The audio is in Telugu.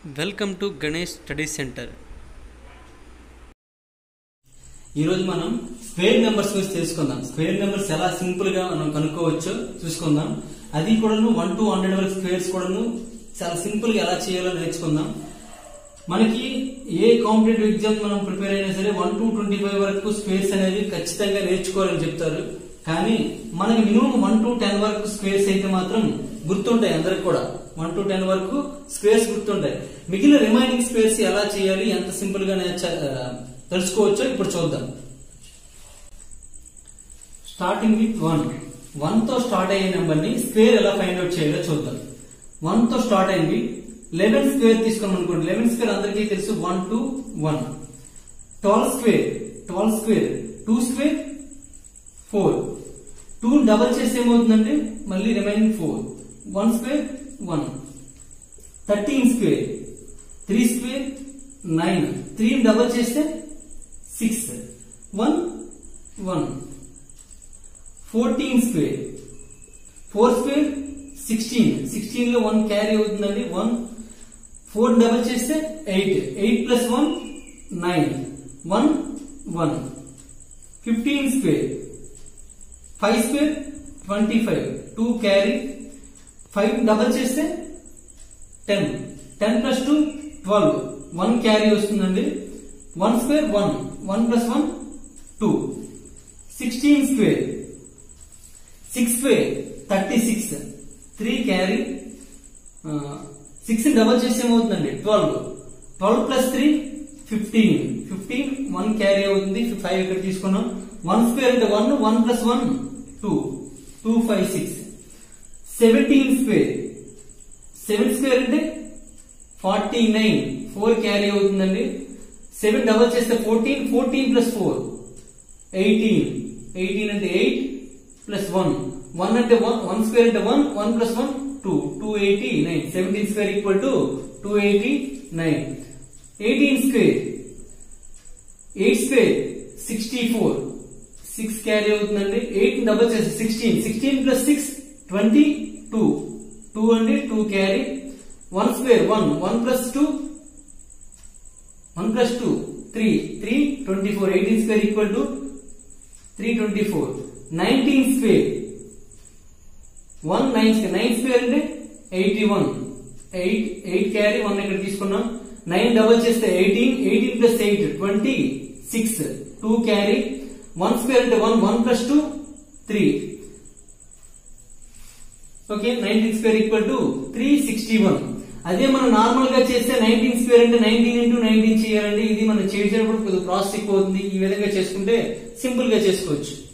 welcome to Ganesh study centre ఈరోజు మనం స్క్వేర్ నెంబర్స్ గురించి తెలుసుకుందాం స్క్వేర్ నెంబర్స్ ఎలా సింపుల్ గా మనం కనుక్కోవచ్చో చూసుకుందాం అది కూడాను వన్ టు హండ్రెడ్ వరకు స్క్వేర్స్ కూడాను చాలా సింపుల్ గా ఎలా చేయాలో నేర్చుకుందాం మనకి ఏ కాంపిటేటివ్ ఎగ్జామ్ మనం ప్రిపేర్ అయినా సరే వన్ టు ట్వంటీ ఫైవ్ వరకు స్క్వేర్స్ అనేవి ఖచ్చితంగా నేర్చుకోవాలని చెప్తారు కానీ మనకి మినిమం వన్ టు టెన్ వరకు స్క్వేర్స్ అయితే మాత్రం గుర్తుంటాయి అందరికి కూడా వన్ టు టెన్ వరకు స్క్వేర్స్ గుర్తుంటాయి మిగిలిన రిమైనింగ్ స్క్వేర్స్ ఎలా చేయాలి ఎంత సింపుల్ గా నేర్చ ఆ, తెలుసుకోవచ్చో ఇప్పుడు చూద్దాం స్టార్టింగ్ విత్ వన్ వన్ తో స్టార్ట్ అయ్యే నెంబర్ ని స్క్వేర్ ఎలా ఫైండ్ అవుట్ చేయాలో చూద్దాం వన్ తో స్టార్ట్ అయింది లెవెన్ స్క్వేర్ తీసుకున్నాం అనుకోండి లెవెన్ స్క్వేర్ అందరికీ తెలుసు one two one twelve square twelve square two square four two double చేస్తే ఏమవుతుందంటే మళ్ళీ remaining four one square one thirteen square three square nine three double చేస్తే six one one fourteen square four square sixteen sixteen లో వన్ క్యారీ అవుతుందండి వన్ ఫోర్ డబల్ చేస్తే eight eight plus one nine one one fifteen square five square twenty five two carry five double చేస్తే ten ten plus two twelve one carry వస్తుందండి one square one one plus one two sixteen square six square thirty six three carry six double చేస్తే ఏమవుతుందండి twelve twelve plus three fifteen fifteen one carry అవుతుంది ఫైవ్ ఇక్కడ తీసుకున్నాం వన్ స్క్వేర్ అంటే one one plus one two two five six seventeen square seven square అంటే ఫార్టీ నైన్ ఫోర్ క్యారీ అవుతుందండి సెవెన్ డబల్ చేస్తే fourteen fourteen plus four eighteen eighteen అంటే ఎయిట్ ప్లస్ వన్ వన్ అంటే వన్ వన్ స్క్వేర్ అంటే one one plus one two two eighty nine seventeen square equal to two eighty nine eighteen square eight square sixty four six carry అవుతుందండి ఎయిట్ డబల్ చేసి sixteen sixteen plus six twenty two two అంటే two carry one square one one plus two one plus two three three twenty four eighteen square equal to three twenty four nineteen square one nine square nine square అంటే eighty one eight eight carry one ఇక్కడ తీసుకున్నాం నైన్ డబల్ చేస్తే eighteen eighteen plus eight twenty six two carry one square అంటే one one plus two three okay nineteen square equal to three sixty one అదే మనం నార్మల్ గా చేస్తే నైన్టీన్ స్క్వేర్ అంటే నైన్టీన్ ఇంటూ నైన్టీన్ చేయాలండి ఇది మనం చేసేటప్పుడు కొద్దిగా ప్రాసెస్ ఎక్కువ అవుతుంది ఈ విధంగా చేసుకుంటే సింపుల్ గా చేసుకోవచ్చు